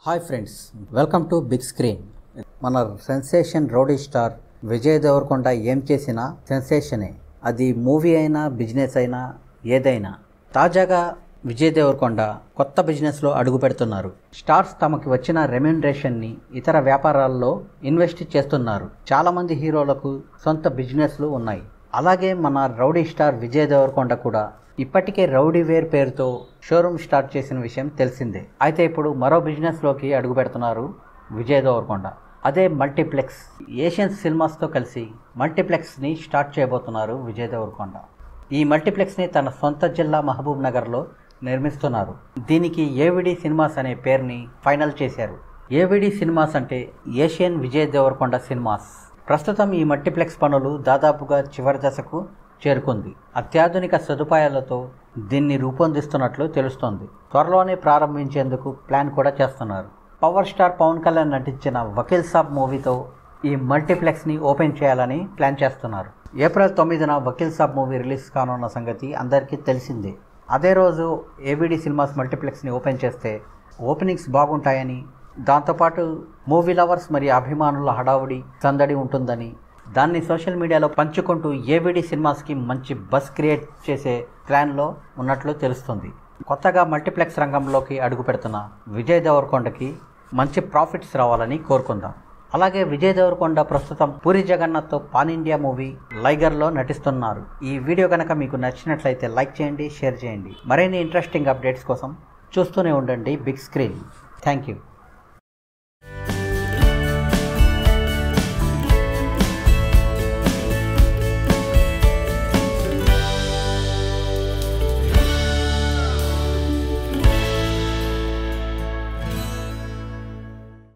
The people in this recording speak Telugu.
hi friends welcome to big screen మన sensation rowdy star Vijay Deverakonda ఏం చేసినా సెన్సేషనే అది మూవీ అయినా బిజినెస్ అయినా ఏదైనా తాజాగా విజయ్ దేవరకొండ కొత్త బిజినెస్లో అడుగు పెడుతున్నారు స్టార్స్ తమకి వచ్చిన రెమ్యూనరేషన్ని ఇతర వ్యాపారాల్లో ఇన్వెస్ట్ చేస్తున్నారు చాలామంది హీరోలకు సొంత బిజినెస్లు ఉన్నాయి అలాగే మన రౌడీ స్టార్ విజయ్ దేవరకొండ కూడా ఇప్పటికే రౌడీ వేర్ పేరుతో షోరూమ్ స్టార్ట్ చేసిన విషయం తెలిసిందే అయితే ఇప్పుడు మరో బిజినెస్లోకి అడుగు పెడుతున్నారు విజయ్ దేవరకొండ అదే మల్టీప్లెక్స్ ఏషియన్ సినిమాస్తో కలిసి మల్టీప్లెక్స్ని స్టార్ట్ చేయబోతున్నారు విజయ్ దేవరకొండ ఈ మల్టీప్లెక్స్ని తన సొంత జిల్లా మహబూబ్ నగర్లో నిర్మిస్తున్నారు దీనికి ఏవిడి సినిమాస్ అనే పేరుని ఫైనల్ చేశారు ఏవిడి సినిమాస్ అంటే ఏషియన్ విజయ్ దేవరకొండ సినిమాస్ ప్రస్తుతం ఈ మల్టీప్లెక్స్ పనులు దాదాపుగా చివరి దశకు చేరుకుంది అత్యాధునిక సదుపాయాలతో దీన్ని రూపొందిస్తున్నట్లు తెలుస్తోంది త్వరలోనే ప్రారంభించేందుకు ప్లాన్ కూడా చేస్తున్నారు పవర్ స్టార్ పవన్ కళ్యాణ్ నటించిన వకీల్ సాబ్ మూవీతో ఈ మల్టీప్లెక్స్ని ఓపెన్ చేయాలని ప్లాన్ చేస్తున్నారు ఏప్రిల్ తొమ్మిదిన వకీల్ సాబ్ మూవీ రిలీజ్ కానున్న సంగతి అందరికీ తెలిసిందే అదే రోజు ఏబిడి సినిమాస్ మల్టీప్లెక్స్ని ఓపెన్ చేస్తే ఓపెనింగ్స్ బాగుంటాయని దాంతోపాటు మూవీ లవర్స్ మరియు అభిమానుల హడావుడి సందడి ఉంటుందని దాన్ని సోషల్ మీడియాలో పంచుకుంటూ ఏవిడి సినిమాస్కి మంచి బస్ క్రియేట్ చేసే ప్లాన్లో ఉన్నట్లు తెలుస్తుంది కొత్తగా మల్టీప్లెక్స్ రంగంలోకి అడుగు పెడుతున్న విజయ్ దేవరకొండకి మంచి ప్రాఫిట్స్ రావాలని కోరుకుందాం అలాగే విజయ్ దేవరకొండ ప్రస్తుతం పూరి జగన్నాథ్తో పాన్ ఇండియా మూవీ లైగర్లో నటిస్తున్నారు ఈ వీడియో కనుక మీకు నచ్చినట్లయితే లైక్ చేయండి షేర్ చేయండి మరిన్ని ఇంట్రెస్టింగ్ అప్డేట్స్ కోసం చూస్తూనే ఉండండి బిగ్ స్క్రీన్ థ్యాంక్ యూ